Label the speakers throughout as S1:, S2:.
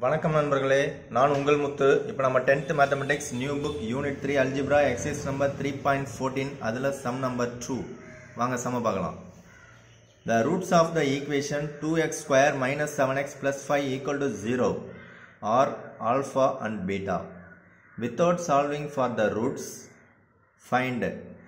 S1: வணக்கம் நண்பர்களே நான் உங்கள் முத்து இப்போ நம்ம tenth mathematics new book unit three algebra exercise number three point fourteen அதில் சம் நம்பர் டூ வாங்க சம பார்க்கலாம் the roots of the equation two x square minus seven x plus five equal to zero are alpha and beta without solving for the roots find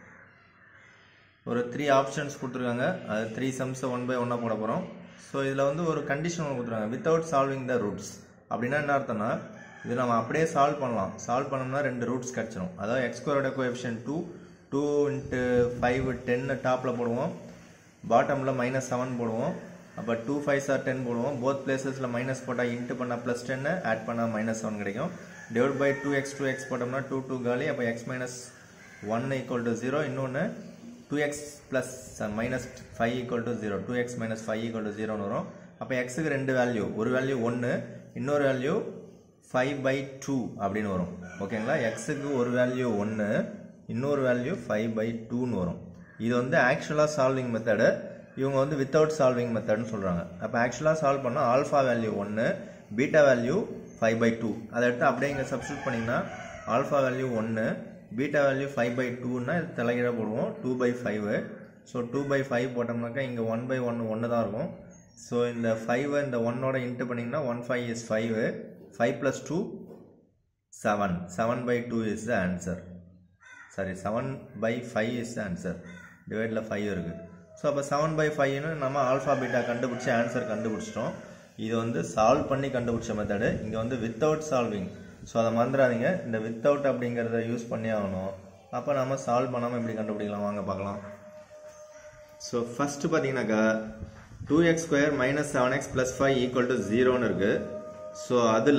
S1: ஒரு three options கொடுத்துருக்காங்க அது three சம்ஸை one by ஒன்னாக போட போகிறோம் so இதில் வந்து ஒரு கண்டிஷன் ஒன்று கொடுத்துருக்காங்க வித்தவுட் சால்விங் த ரூட்ஸ் அப்படின்னா என்ன அர்த்தம்னா இது நம்ம அப்படியே சால்வ் பண்ணலாம் சால்வ் பண்ணோம்னா ரெண்டு ரூட்ஸ் கிடச்சிரும் அதாவது எக்ஸ் ஸ்கொயரோட coefficient two two into five டென்னு டாப்பில் போடுவோம் பாட்டமில் மைனஸ் செவன் போடுவோம் அப்போ டூ ஃபைவ் சார் டென் போடுவோம் போத் பிளேசஸில் மைனஸ் போட்டால் இன்ட்டு பண்ணால் ப்ளஸ் டென்னு ஆட் பண்ணால் மைனஸ் செவன் கிடைக்கும் divide by two x two x போட்டோம்னா டூ டூ காலி அப்போ x minus one equal to zero இன்னொன்று two x plus minus five equal to zero two x minus five equal to ஜீரோன்னு வரும் அப்போ எக்ஸுக்கு ரெண்டு வேல்யூ ஒரு வேல்யூ ஒன்று இன்னொரு வேல்யூ ஃபைவ் பை டூ அப்படின்னு வரும் ஓகேங்களா எக்ஸுக்கு ஒரு வேல்யூ ஒன்று இன்னொரு வேல்யூ ஃபைவ் பை டூன்னு வரும் இது வந்து ஆக்சுவலாக சால்விங் மெத்தடு இவங்க வந்து வித்தவுட் சால்விங் மெத்தட்னு சொல்கிறாங்க அப்போ ஆக்சுவலாக சால்வ் பண்ணால் ஆல்ஃபா வேல்யூ ஒன்று beta value five by two அதை எடுத்து அப்படியே இங்கே சப்ஸ்டியூட் பண்ணிங்கன்னா ஆல்ஃபா வேல்யூ ஒன்று பீட்டா வேல்யூ ஃபைவ் பை டூன்னா இது தலைகீழ போடுவோம் two by five so two by five போட்டோம்னாக்கா இங்கே ஒன் பை ஒன் ஒன்று தான் இருக்கும் ஸோ இந்த ஃபைவ் இந்த ஒன்னோட இன்ட்டு பண்ணிங்கன்னா one five is five five plus two seven seven by two is the answer sorry seven by five is the answer டிவைடில் ஃபைவ் இருக்குது ஸோ அப்போ செவன் பை ஃபைவ்னு நம்ம ஆல்ஃபா பீட்டா கண்டுபிடிச்சி ஆன்சர் கண்டுபிடிச்சிட்டோம் இது வந்து சால்வ் பண்ணி கண்டுபிடிச்ச மெத்தடு இங்கே வந்து வித்தவுட் சால்விங் ஸோ அதை மறந்துடாதீங்க இந்த வித்தவுட் அப்படிங்கிறத யூஸ் பண்ணி ஆகணும் அப்போ நம்ம சால்வ் பண்ணாமல் எப்படி கண்டுபிடிக்கலாம் வாங்க பார்க்கலாம் ஸோ ஃபஸ்ட்டு பார்த்தீங்கன்னாக்கா two x square minus seven x plus five equal to ஜீரோன்னு இருக்குது ஸோ அதில்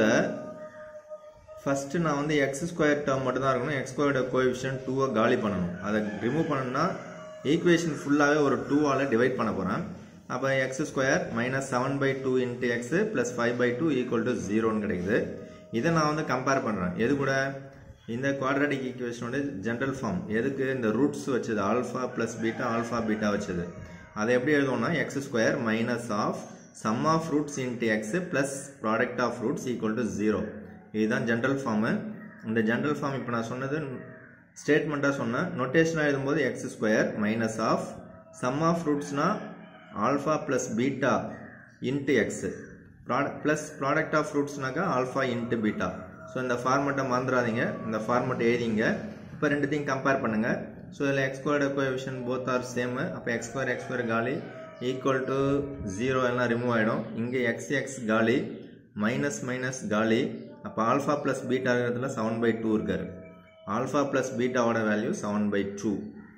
S1: ஃபஸ்ட்டு நான் வந்து எக்ஸ் ஸ்கொயர் டேர்ம் மட்டும் தான் இருக்கணும் எக்ஸ் ஸ்கொயரோட கோஎஃபிஷியன் டூவை காலி பண்ணணும் அதை ரிமூவ் பண்ணணும்னா ஈக்குவேஷன் ஃபுல்லாகவே ஒரு டூவால் டிவைட் பண்ண போகிறேன் அப்போ x square minus seven by two into x plus five by two equal to ஜீரோன்னு கிடைக்குது இதை நான் வந்து கம்பேர் பண்ணுறேன் எது கூட இந்த குவாட்ராட்டிக் ஈக்குவேஷனோட ஜென்ரல் ஃபார்ம் எதுக்கு இந்த ரூட்ஸ் வச்சது alpha plus beta alpha beta வச்சது அதை எப்படி எழுதுவோம்னா x square minus of sum of roots into x plus product of roots equal to zero இதுதான் ஜென்ரல் ஃபார்மு இந்த ஜென்ரல் ஃபார்ம் இப்போ நான் சொன்னது ஸ்டேட்மெண்ட்டாக சொன்னேன் நொட்டேஷனாக எழுதும்போது x square minus of sum of ரூட்ஸ்னா alpha plus beta into x product plus product of ஃப்ரூட்ஸ்னாக்கா ஆல்ஃபா இன்ட்டு பீட்டா ஸோ இந்த ஃபார்மெட்டை மறந்துடாதீங்க இந்த ஃபார்மெட் எழுதிங்க இப்போ ரெண்டுத்தையும் கம்பேர் பண்ணுங்கள் ஸோ இதில் x squared coefficient both are same அப்போ எக்ஸ்கொயர் எக்ஸ்கொயர் காலி ஈக்குவல் டு ஜீரோ எல்லாம் ரிமூவ் ஆகிடும் இங்கே எக்ஸ் எக்ஸ் காலி மைனஸ் மைனஸ் காலி அப்போ ஆல்ஃபா ப்ளஸ் பீட்டா இருக்கிறதுல செவன் பை டூ இருக்கார் ஆல்ஃபா ப்ளஸ் பீட்டாவோட வேல்யூ செவன் பை டூ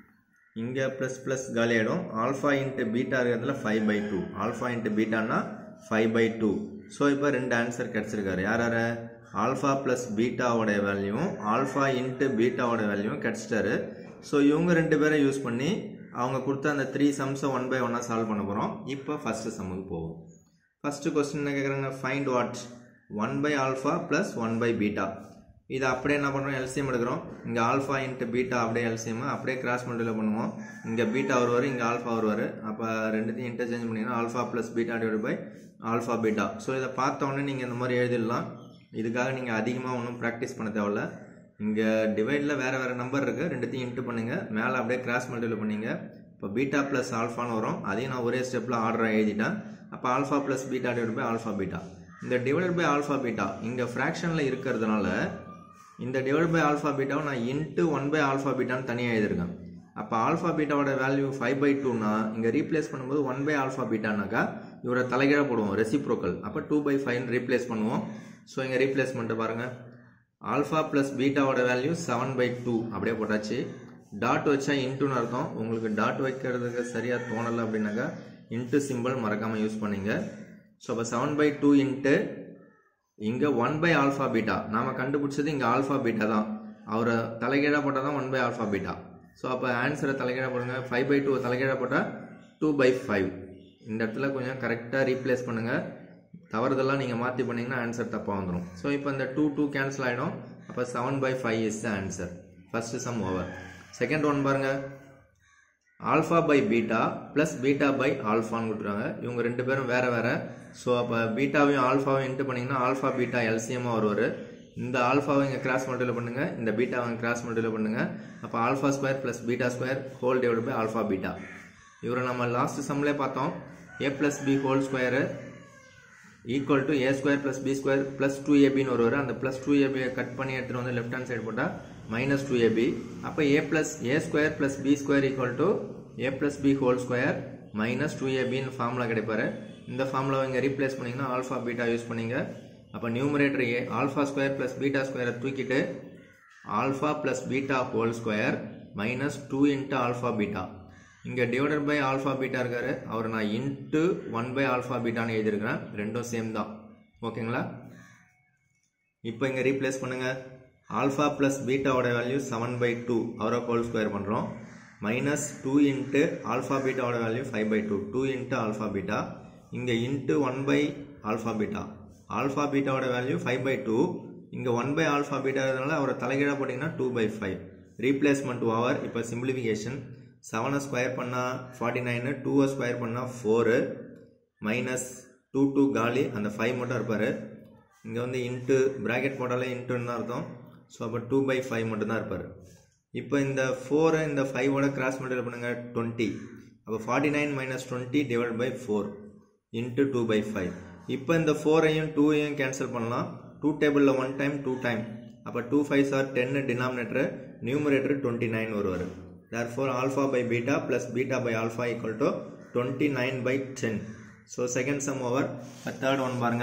S1: இங்கே ப்ளஸ் ப்ளஸ் காலி ஆகிடும் ஆல்ஃபா இன்ட்டு பீட்டா இருக்கிறதுல five by two alpha into பீட்டானா ஃபைவ் பை டூ ஸோ இப்போ ரெண்டு ஆன்சர் கிடச்சிருக்காரு யார் யார் ஆல்ஃபா ப்ளஸ் பீட்டாவோட வேல்யூவும் ஆல்ஃபா இன்ட்டு பீட்டாவோட வேல்யூவும் கிடச்சிட்டாரு ஸோ இவங்க ரெண்டு பேரை யூஸ் பண்ணி அவங்க கொடுத்த அந்த த்ரீ சம்ஸை ஒன் பை ஒன்னாக சால்வ் பண்ண போகிறோம் இப்போ ஃபஸ்ட்டு சம்முக்கு போவோம் ஃபஸ்ட்டு கொஸ்டின் என்ன கேட்குறாங்க find what one by alpha plus one by beta இது அப்படியே என்ன பண்ணுறோம் எல்சிஎம் எடுக்கிறோம் இங்கே ஆல்ஃபா இன்ட்டு பீட்டா அப்படியே எல்சிஎம் அப்படியே கிராஸ் மல்டியில் பண்ணுவோம் இங்கே பீட்டா வருவார் இங்கே ஆல்ஃபா வருவார் அப்போ ரெண்டுத்தையும் இன்டர்சேஞ்ச் பண்ணிங்கன்னா alpha plus beta divide by alpha beta so இதை பார்த்தோன்னே நீங்கள் இந்த மாதிரி எழுதிடலாம் இதுக்காக நீங்கள் அதிகமாக ஒன்றும் ப்ராக்டிஸ் பண்ண தேவையில்ல இங்கே டிவைடில் வேறு வேறு நம்பர் இருக்குது ரெண்டுத்தையும் இன்ட்டு பண்ணுங்கள் மேலே அப்படியே கிராஸ் மல்டியில் பண்ணிங்க இப்போ பீட்டா ப்ளஸ் ஆல்ஃபான்னு வரும் அதையும் நான் ஒரே ஸ்டெப்பில் ஆர்டராக எழுதிட்டேன் அப்போ alpha plus beta divide by alpha beta இந்த டிவைட் பை ஆல்ஃபா பீட்டா இங்கே ஃப்ராக்ஷனில் இருக்கிறதுனால இந்த டிவைட் பை ஆல்ஃபா பீட்டாவை நான் இன்ட்டு ஒன் பை ஆல்ஃபா பீட்டான்னு தனியாக எழுதியிருக்கேன் அப்போ ஆல்ஃபா பீட்டாவோட வேல்யூ ஃபைவ் பை டூனா இங்கே ரீப்ளேஸ் பண்ணும்போது ஒன் பை ஆல்ஃபா பீட்டானாக்கா இவரை தலைகீழ போடுவோம் ரெசிப்ரோக்கல் அப்போ டூ பை ஃபைவ்னு ரீப்ளேஸ் பண்ணுவோம் ஸோ இங்கே ரீப்ளேஸ் பண்ணிட்டு பாருங்கள் ஆல்ஃபா ப்ளஸ் பீட்டாவோட வேல்யூ செவன் பை டூ அப்படியே போட்டாச்சு டாட் வச்சா இன்ட்டுன்னு அர்த்தம் உங்களுக்கு டாட் வைக்கிறதுக்கு சரியாக தோணலை அப்படின்னாக்கா இன்ட்டு சிம்பிள் மறக்காமல் யூஸ் பண்ணிங்க ஸோ அப்போ செவன் பை டூ இன்ட்டு இங்கே ஒன் பை ஆல்ஃபா பீட்டா நாம் கண்டுபிடிச்சது இங்கே ஆல்ஃபா பீட்டா தான் அவரை தலைகீழாக போட்டால் தான் one by alpha beta so அப்போ ஆன்சரை தலைகீழாக போடுங்க ஃபைவ் பை டூ தலைகீழாக போட்டால் டூ பை ஃபைவ் இந்த இடத்துல கொஞ்சம் கரெக்டாக ரீப்ளேஸ் பண்ணுங்கள் தவறுதெல்லாம் நீங்கள் மாற்றி பண்ணிங்கன்னா ஆன்சர் தப்பாக வந்துடும் ஸோ இப்போ இந்த டூ டூ கேன்சல் ஆகிடும் அப்போ seven by five is the answer first sum over second one பாருங்கள் alpha by beta plus beta by ஆல்ஃபான்னு கொடுத்துருக்காங்க இவங்க ரெண்டு பேரும் வேற வேற ஸோ அப்போ பீட்டாவையும் ஆல்ஃபாவையும் இன்ட்டு பண்ணிங்கன்னா ஆல்ஃபா பீட்டா எல்சிஎம்மாக வருவார் இந்த ஆல்ஃபாவை இங்கே கிராஸ் மல்டிபிள் பண்ணுங்க இந்த பீட்டாவை இங்கே கிராஸ் மல்டிபிள் பண்ணுங்க அப்போ alpha square plus beta square whole divide by alpha beta இவரை நம்ம லாஸ்ட் சம்லே பார்த்தோம் A plus B whole square equal to A square plus B square plus two ஏபின்னு வருவார் அந்த ப்ளஸ் டூ ஏபியை கட் பண்ணி எடுத்துகிட்டு வந்து லெஃப்ட் ஹேண்ட் சைடு போட்டால் மைனஸ் டூ ஏபி அப்போ A plus A square plus B square equal to A plus B whole square minus two ஏபின்னு ஃபார்முலா கிடைப்பாரு இந்த ஃபார்முலாவை இங்கே ரீப்ளேஸ் பண்ணிங்கன்னா ஆல்ஃபா பீட்டா யூஸ் பண்ணிங்க அப்போ numerator A alpha square plus beta ஸ்கொயரை தூக்கிட்டு alpha plus beta whole square minus two into alpha beta இங்கே டிவைடட் பை ஆல்ஃபா பீட்டா இருக்காரு அவர் நான் இன்ட்டு ஒன் பை ஆல்ஃபா பீட்டான்னு எழுதியிருக்கிறேன் ரெண்டும் சேம் தான் ஓகேங்களா இப்போ இங்கே ரீப்ளேஸ் பண்ணுங்க ஆல்ஃபா ப்ளஸ் பீட்டாவோட வேல்யூ செவன் பை டூ அவரை ஹோல் ஸ்கொயர் பண்ணுறோம் மைனஸ் டூ இன்ட்டு ஆல்ஃபா பீட்டாவோட value five by two two into alpha beta இங்கே into one by alpha beta alpha பீட்டாவோட வேல்யூ ஃபைவ் பை டூ இங்கே one by alpha beta இருக்கிறதுனால அவரை தலைகீழாக போட்டிங்கன்னா two by five replacement over இப்போ simplification செவனை ஸ்கொயர் பண்ணால் ஃபார்ட்டி நைனு டூவை ஸ்கொயர் பண்ணால் ஃபோரு மைனஸ் டூ டூ காலி அந்த ஃபைவ் மட்டும் இருப்பார் இங்கே வந்து இன்ட்டு ப்ராக்கெட் போட்டாலே இன்ட்டுன்னு தான் அர்த்தம் ஸோ அப்போ டூ பை ஃபைவ் மட்டும் தான் இருப்பார் இப்போ இந்த ஃபோரை இந்த ஃபைவோட கிராஸ் மல்டிபிள் பண்ணுங்கள் டுவெண்ட்டி அப்போ forty nine minus twenty divide by four into two by five இப்போ இந்த ஃபோரையும் டூவையும் கேன்சல் பண்ணலாம் டூ டேபிளில் ஒன் டைம் டூ டைம் அப்போ டூ ஃபைவ் சார் டென்னு டினாமினேட்டர் நியூமரேட்டர் டுவெண்ட்டி நைன் வருவார் therefore alpha by beta plus beta by alpha equal to 29 by 10 so second sum over third one பாருங்க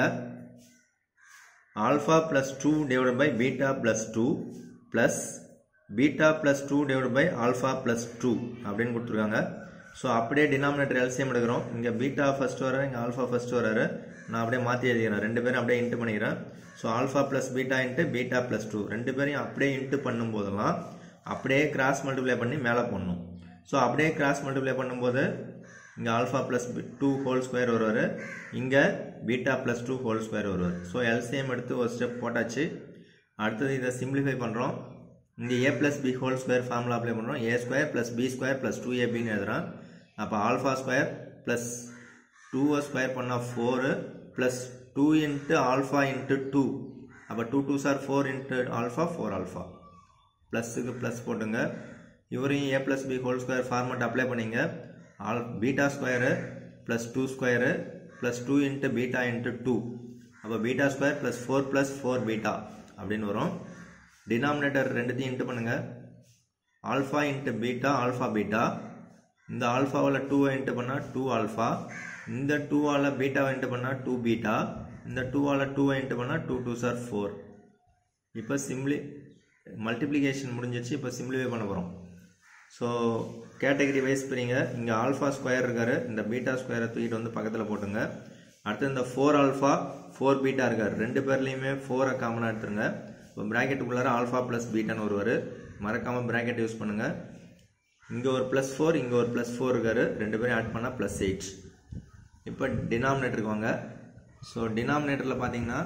S1: alpha plus 2 divided by beta plus 2 plus beta plus 2 divided by alpha plus 2 அப்படின்னு கொடுத்துருக்காங்க so அப்படியே denominator LCM எடுக்கிறோம் இங்கே beta first வர இங்கே alpha first வராரு நான் அப்படியே மாற்றி எழுதிக்கிறேன் ரெண்டு பேரும் அப்படியே இன்ட்டு பண்ணிக்கிறேன் so alpha plus beta into beta plus two ரெண்டு பேரையும் அப்படியே இன்ட்டு பண்ணும்போதெல்லாம் அப்படியே கிராஸ் மல்டிப்ளை பண்ணி மேலே போடணும் ஸோ அப்படியே கிராஸ் மல்டிப்ளை பண்ணும்போது இங்கே alpha plus two whole square வருவார் இங்கே beta plus two whole square வருவார் ஸோ எல்சிஎம் எடுத்து ஒரு ஸ்டெப் போட்டாச்சு அடுத்தது இதை சிம்பிளிஃபை பண்ணுறோம் இங்கே A plus B whole square formula apply பண்ணுறோம் A square plus B square plus two ஏபின்னு எழுதுறோம் அப்போ ஆல்ஃபா ஸ்கொயர் ப்ளஸ் டூவை ஸ்கொயர் பண்ணால் four plus two into alpha into two அப்போ two two sir four into alpha four alpha ப்ளஸ்ஸுக்கு plus போட்டுங்க இவரையும் A plus B whole square format apply பண்ணிங்க ஆல் beta square plus two square plus two into beta into two அப்போ beta square plus four plus four beta அப்படின்னு வரும் denominator ரெண்டுத்தையும் into பண்ணுங்கள் alpha into beta alpha beta இந்த ஆல்ஃபாவில் டூவை இன்ட்டு பண்ணால் டூ ஆல்ஃபா இந்த டூவால் பீட்டாவை இன்ட்டு பண்ணால் டூ பீட்டா இந்த டூவால் டூவை இன்ட்டு பண்ணால் டூ டூ சார் ஃபோர் இப்போ சிம்ப்ளி மல்டிப்ளிகேஷன் முடிஞ்சிச்சு இப்போ சிம்பிளிஃபை பண்ண போகிறோம் ஸோ கேட்டகரி வைஸ் பிரிங்க இங்கே ஆல்ஃபா ஸ்கொயர் இருக்காரு இந்த பீட்டா ஸ்கொயரை தூக்கிட்டு வந்து பக்கத்தில் போட்டுங்க அடுத்து இந்த ஃபோர் ஆல்ஃபா ஃபோர் பீட்டா இருக்கார் ரெண்டு பேர்லேயுமே ஃபோரை காமனாக எடுத்துருங்க இப்போ ப்ராக்கெட்டுக்குள்ளார ஆல்ஃபா ப்ளஸ் பீட்டான்னு வருவார் மறக்காமல் ப்ராக்கெட் யூஸ் பண்ணுங்கள் இங்கே ஒரு ப்ளஸ் ஃபோர் இங்கே ஒரு ப்ளஸ் ஃபோர் இருக்காரு ரெண்டு பேரும் ஆட் பண்ணால் ப்ளஸ் எயிட் இப்போ டினாமினேட்டருக்கு வாங்க ஸோ டினாமினேட்டரில் பார்த்தீங்கன்னா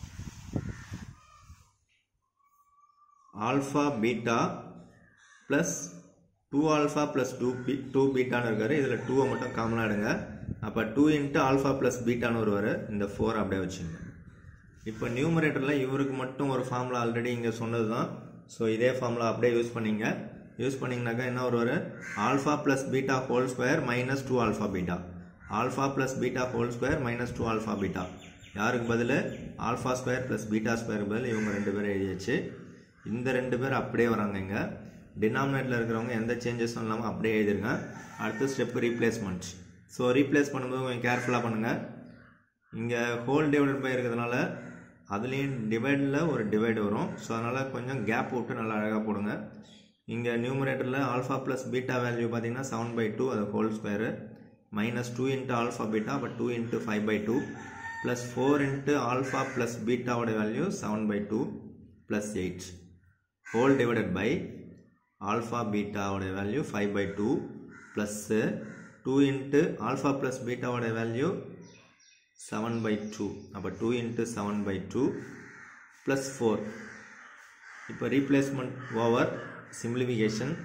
S1: alpha beta plus two alpha plus two B two பீட்டான்னு இருக்காரு இதில் டூவை மட்டும் காமனாக எடுங்க அப்போ டூ இன்ட்டு ஆல்ஃபா ப்ளஸ் பீட்டான்னு வருவார் இந்த ஃபோர் அப்படியே வச்சுங்க இப்போ நியூமரேட்டரில் இவருக்கு மட்டும் ஒரு ஃபார்முலா ஆல்ரெடி இங்கே சொன்னது தான் ஸோ இதே ஃபார்முலா அப்படியே யூஸ் பண்ணிங்க யூஸ் பண்ணிங்கனாக்கா என்ன வருவார் alpha plus beta whole square minus two alpha beta alpha plus beta whole square minus two alpha beta யாருக்கு பதில் alpha square plus beta square பதில் இவங்க ரெண்டு பேரும் எழுதியாச்சு இந்த ரெண்டு பேர் அப்படியே வராங்க இங்கே டினாமினேட்டில் இருக்கிறவங்க எந்த சேஞ்சஸும் இல்லாமல் அப்படியே எழுதிருங்க அடுத்த ஸ்டெப்பு ரீப்ளேஸ்மெண்ட் ஸோ ரீப்ளேஸ் பண்ணும்போது கொஞ்சம் கேர்ஃபுல்லாக பண்ணுங்கள் இங்கே ஹோல் டிவைடட் பை இருக்கிறதுனால அதுலேயும் டிவைடில் ஒரு டிவைடு வரும் ஸோ அதனால் கொஞ்சம் கேப் விட்டு நல்லா அழகாக போடுங்க இங்கே நியூமரேட்டரில் ஆல்ஃபா ப்ளஸ் பீட்டா வேல்யூ பார்த்தீங்கன்னா செவன் பை டூ அது whole square minus two into alpha beta அப்போ two into five by two plus four into alpha plus பீட்டாவோட value seven by two plus eight whole divided by alpha பீட்டாவோட value five by two plus two into alpha plus பீட்டாவோட value seven by two அப்போ two into seven by two plus four இப்போ replacement over simplification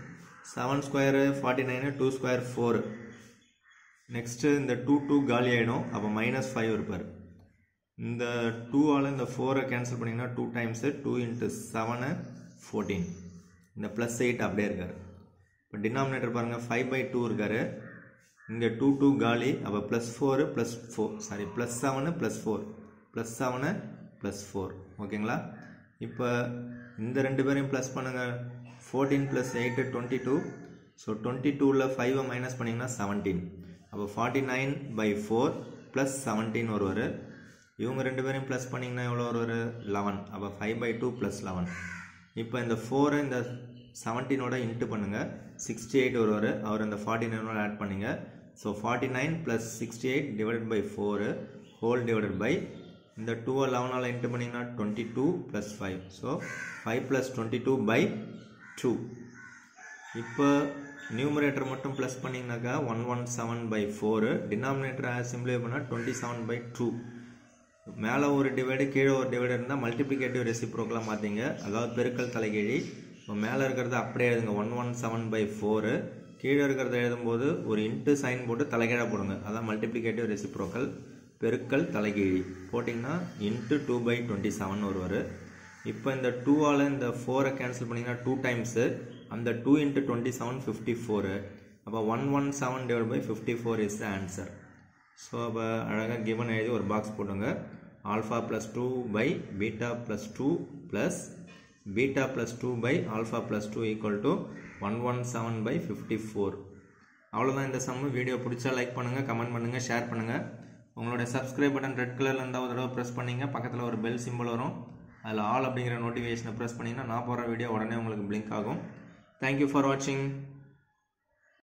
S1: seven square forty nine two square four next இந்த two two காலி ஆகிடும் அப்போ minus five இருப்பார் இந்த டூவால் இந்த ஃபோரை கேன்சல் பண்ணிங்கன்னா two times two into seven fourteen இந்த ப்ளஸ் எயிட் அப்படியே இருக்கார் இப்போ டினாமினேட்டர் பாருங்கள் ஃபைவ் பை டூ இருக்கார் இங்கே டூ டூ காலி அப்போ plus four plus four sorry plus seven plus four plus seven plus four ஓகேங்களா இப்போ இந்த ரெண்டு பேரையும் ப்ளஸ் பண்ணுங்கள் fourteen plus eight twenty two so twenty டூவில் ஃபைவை மைனஸ் பண்ணிங்கன்னா செவன்டீன் அப்போ forty nine by four plus seventeen வருவார் இவங்க ரெண்டு பேரையும் ப்ளஸ் பண்ணிங்கன்னா எவ்வளோ வருவார் லெவன் அப்போ five by two plus eleven இப்போ இந்த ஃபோரை இந்த செவன்டீனோட இன்ட்டு பண்ணுங்கள் சிக்ஸ்டி எயிட் வருவார் அவர் இந்த ஃபார்ட்டி நைனோட ஆட் பண்ணிங்க so forty nine plus sixty eight divided by four whole divided by இந்த டூவை லெவனால் இன்ட்டு பண்ணிங்கன்னா twenty two plus five so five plus twenty two by two இப்போ நியூமரேட்டர் மட்டும் ப்ளஸ் பண்ணிங்கனாக்கா one one seven by four denominator simplify பண்ணால் twenty seven by two மேலே ஒரு டிவைடு கீழே ஒரு டிவைடு இருந்தால் மல்டிப்ளிகேட்டிவ் ரெசிப்ரோக்கெலாம் பார்த்தீங்க அதாவது பெருக்கல் தலைகீழி இப்போ மேலே இருக்கிறத அப்படியே எழுதுங்க one one seven by four கீழே இருக்கிறத எழுதும்போது ஒரு இன்ட்டு சைன் போட்டு தலைகீழாக போடுங்க அதான் மல்டிப்ளிகேட்டிவ் ரெசிப்ரோக்கல் பெருக்கல் தலைகீழி போட்டிங்கன்னா into two by twenty seven வருவார் இப்போ இந்த டூவால் இந்த ஃபோரை கேன்சல் பண்ணிங்கன்னா டூ டைம்ஸு அந்த two into twenty seven fifty four அப்போ one one seven divide by fifty four is the answer so அப்போ அழகாக கிவன் எழுதி ஒரு பாக்ஸ் போட்டுங்க alpha plus two by beta plus two plus beta plus two by alpha plus two equal to one one seven by fifty four அவ்வளோதான் இந்த சம்மு video பிடிச்சா like பண்ணுங்கள் comment பண்ணுங்கள் ஷேர் பண்ணுங்கள் உங்களுடைய சப்ஸ்கிரைப் பட்டன் ரெட் கலரில் இருந்தால் ஒரு தடவை ப்ரெஸ் பண்ணிங்க பக்கத்தில் ஒரு பெல் சிம்பிள் வரும் அதில் ஆல் அப்படிங்கிற நோட்டிஃபிகேஷனை ப்ரெஸ் பண்ணிங்கன்னா நான் போடுற வீடியோ உடனே உங்களுக்கு பிளிங்க் ஆகும் தேங்க்யூ ஃபார் வாட்சிங்